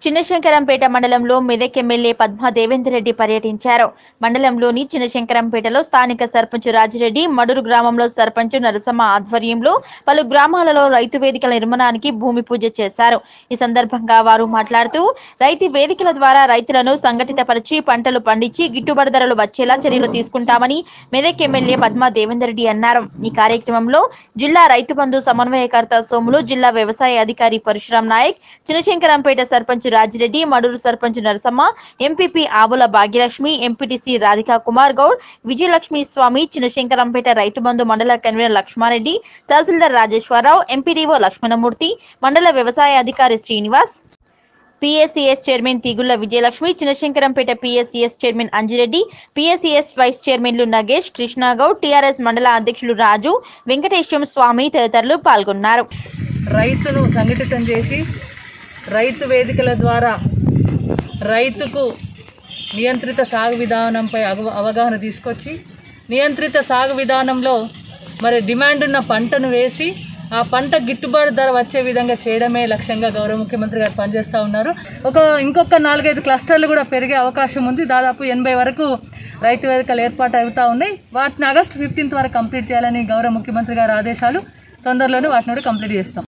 చిన్నశంకరంపేట మండలంలో మెదక్ ఎమ్మెల్యే పద్మా దేవేందర్ రెడ్డి పర్యటించారు మండలంలోని చిన్నశంకరంపేటలో స్థానిక సర్పంచ్ రాజిరెడ్డి మడురు గ్రామంలో సర్పంచ్ నరసమ్మ ఆధ్వర్యంలో పలు గ్రామాలలో రైతు వేదికల నిర్మాణానికి భూమి పూజ చేశారు ఈ సందర్భంగా వారు మాట్లాడుతూ రైతు వేదికల ద్వారా రైతులను సంఘటితపరిచి పంటలు పండించి గిట్టుబాటు ధరలు వచ్చేలా చర్యలు తీసుకుంటామని మెదక్ ఎమ్మెల్యే పద్మా దేవేందర్ రెడ్డి అన్నారు ఈ కార్యక్రమంలో జిల్లా రైతు బంధు సమన్వయకర్త సోములు జిల్లా వ్యవసాయ అధికారి పరశురాం నాయక్ చినశంకరంపేట సర్పంచ్ రాజిరెడ్డి మడూరు సర్పంచ్ నరసమ్మ ఎంపీపీ ఆవుల భాగ్యలక్ష్మి ఎంపీటీసీ రాధికా కుమార్ గౌడ్ విజయలక్ష్మి స్వామి చినశంకరంపేట రైతు బంధు మండల కన్వీనర్ లక్ష్మారెడ్డి తహసీల్దార్ రాజేశ్వరరావు ఎంపీడీఓ లక్ష్మణమూర్తి మండల వ్యవసాయ అధికారి Srinivas PSCS chairman Tigulla Vijayalakshmi Chinashankarampet PSCS chairman Anjireddy PSCS vice చైర్మన్లు నగేష్ కృష్ణాగౌడ్ టిఆర్ఎస్ మండల అధ్యక్షులు రాజు వెంకటేశ్వర స్వామి తదితరులు పాల్గొన్నారు రైతును సంఘటితం చేసి రైతు వేదికల ద్వారా రైతుకు నియంత్రిత సాగు విధానంపై అవ- అవగాహన తీసుకొచ్చి నియంత్రిత సాగు విధానంలో మరి డిమాండ్ ఉన్న పంటను వేసి ఆ పంట గిట్టుబాటు ధర వచ్చే విధంగా చేయడమే లక్ష్యంగా గౌరవ ముఖ్యమంత్రి గారు పనిచేస్తూ ఉన్నారు ఒక ఇంకొక నాలుగైదు క్లస్టర్లు కూడా పెరిగే అవకాశం ఉంది దాదాపు ఎనభై వరకు రైతు వేదికలు ఏర్పాటు అవుతా ఉన్నాయి వాటిని ఆగస్టు ఫిఫ్టీన్త్ వరకు కంప్లీట్ చేయాలని గౌరవ ముఖ్యమంత్రి గారి ఆదేశాలు తొందరలోనే వాటిని కూడా కంప్లీట్ చేస్తాం